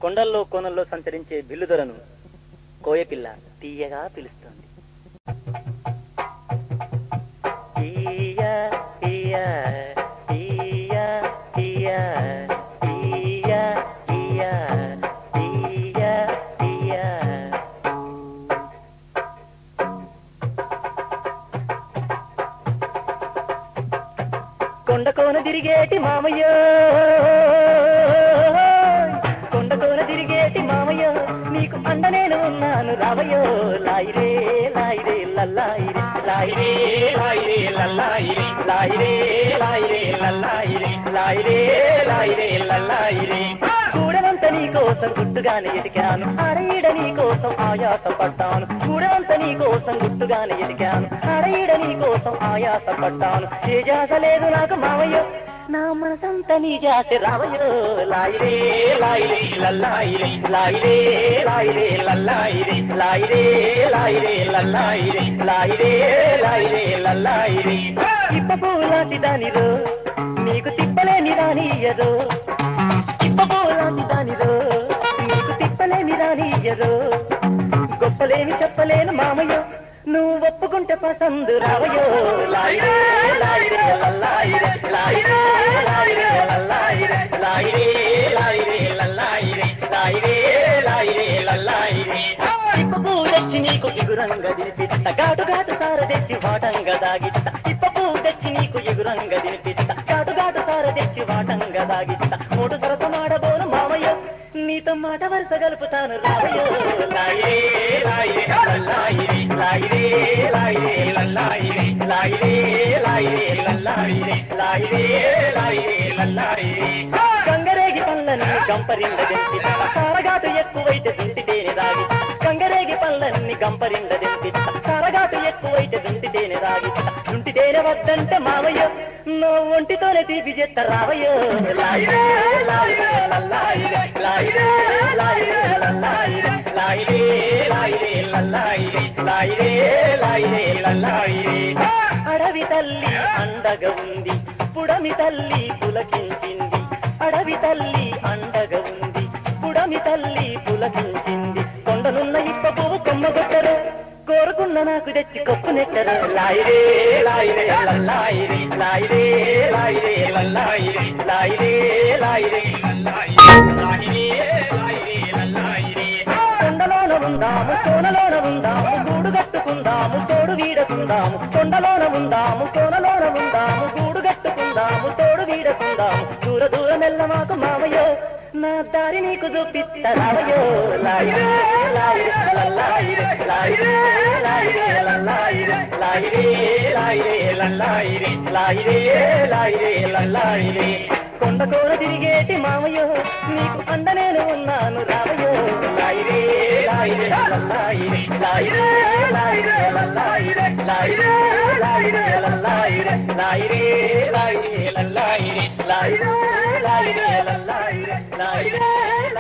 కొండల్లో కోనల్లో సంచరించే బిల్లుదొరను కోయపిల్ల తీయగా పిలుస్తుంది తీయ, తీయ, తీయ, తీయ, తీయ, తీయ, తీయ, తీయ. కొండ కోన తిరిగేటి మామయ్య కొండ కోన తిరిగేటి మామయ్య నీకు అండ నేను ఉన్నాను రావయ్యో లాయిరే లాయిరే లల్లాయిరే లాయిరే లాయిరే లల్లాయిరే లాయిరే లాయిరే లల్లాయిరే లాయిరే లాయిరే లల్లాయిరే కూడనంత నీ కోసం గుట్టుగానే ఎతికాను అడయిడ నీ కోసం ఆయాస పడ్డాను కూడనంత నీ కోసం గుట్టుగానే ఎతికాను అడయిడ నీ కోసం ఆయాస పడ్డాను ఏ జాస లేదు నాకు మావయ్య నా మనసంతా నీ జాసే రావయ్యో లాయిరే లాయిరే లల్లాయిరే లాయిరే లాయిరే లల్లాయిరే లాయిరే లాయిరే లల్లాయిరే లాయిరే లాయిరే లల్లాయిరే ఇప్ప పూలాంటి దానిరో నీకు తిప్పలేని రానియ్యదో తిప్పబోలాంటి దానిరో నీకు తిప్పలేమి రానియ్యరో గొప్పలేమి చెప్పలేను మామయ్య నువ్వు ఒప్పుకుంటే పసందు రావయ్యో లాయిరే లాయిరే లల్లాయిరే లాయిరే లాయిరే లల్లాయిరే లాయిరే లాయిరే లల్లాయిరే లాయిరే లాయిరే లల్లాయిరే తిప్పపూ తెచ్చి నీకు ఎగురంగ దినిపిస్త ఘాటు ఘాటు సార తెచ్చి వాటంగా దాగిస్త తిప్పపూ తెచ్చి నీకు ఎగురంగ దినిపిస్త ఘాటు ఘాటు సార తెచ్చి వాటంగా దాగిస్త మూడు సరస మాడబోను మామయ్య నీతో మాట వరుస గలుపుతాను రావయ్యో లాయిరే లాయిరే లల్లాయిరే లాయిరే లాయిరే లల్లాయిరే లాయిరే లాయిరే లల్లాయిరే లాయిరే లాయిరే లల్లాయిరే గంగరేగి పళ్ళన్ని గంపరిండ దెంపిస్తా సారగాటు ఎక్కువైతే దుంటితేనే రాగిస్తా గంగరేగి పళ్ళన్ని గంపరిండ దెంపిస్తా సారగాటు ఎక్కువైతే దుంటితేనే రాగిస్తా దుంటితేనే వద్దంటే మావయ్య నో ఒంటితోనే తీపి చెత్త రావయ్యో లాయిరే లాయిరే లల్లాయిరే లాయిరే లాయిరే లల్లాయిరే లాయిరే లాయిరే లల్లాయిరే లాయిరే లాయిరే లల్లాయిరే అడవి తల్లి అండగా ఉంది పుడమి తల్లి పులకించింది అడవి తల్లి అండగా ఉంది పుడమి తల్లి పులకించింది కొండనున్న ఇప్ప పువ్వు కొమ్మగొట్టరు కోరుకున్న నాకు తెచ్చి కొప్పు నెట్టరు లాయిరే లాయిరే లల్లాయిరే లాయిరే లాయిరే లల్లాయిరే లాయిరే లాయిరే లల్లాయిరే లాయిరే లాయిరే లల్లాయిరే కొండలోన ఉందాము కోనలోన ఉందాము గూడు కట్టుకుందాము తోడు వీడకుందాము కొండలోన ఉందాము కోనలోన ఉందాము గూడు కట్టుకుందాము తోడు వీడకుందాము దూర దూరం ఎల్ల మాకు మామయ్యో నా దారి నీకు చూపిస్తా రావయ్యో లాయిరే లాయిరే లల్లాయిరే లాయిరే లాయిరే లల్లాయిరే లాయిరే లాయిరే లల్లాయిరే లాయిరే లాయిరే లల్లాయిరే కొండ కోన తిరిగేటి మామయ్యో నీకు అండ నేను ఉన్నాను రావయ్యో లాయిరే లాయిరే లల్లాయిరే లాయిరే లాయిరే లల్లాయిరే లాయిరే లాయిరే లల్లాయిరే లాయిరే లాయిరే లల్లాయిరే లాయిరే లాయిరే లల్లాయిరే లాయిరే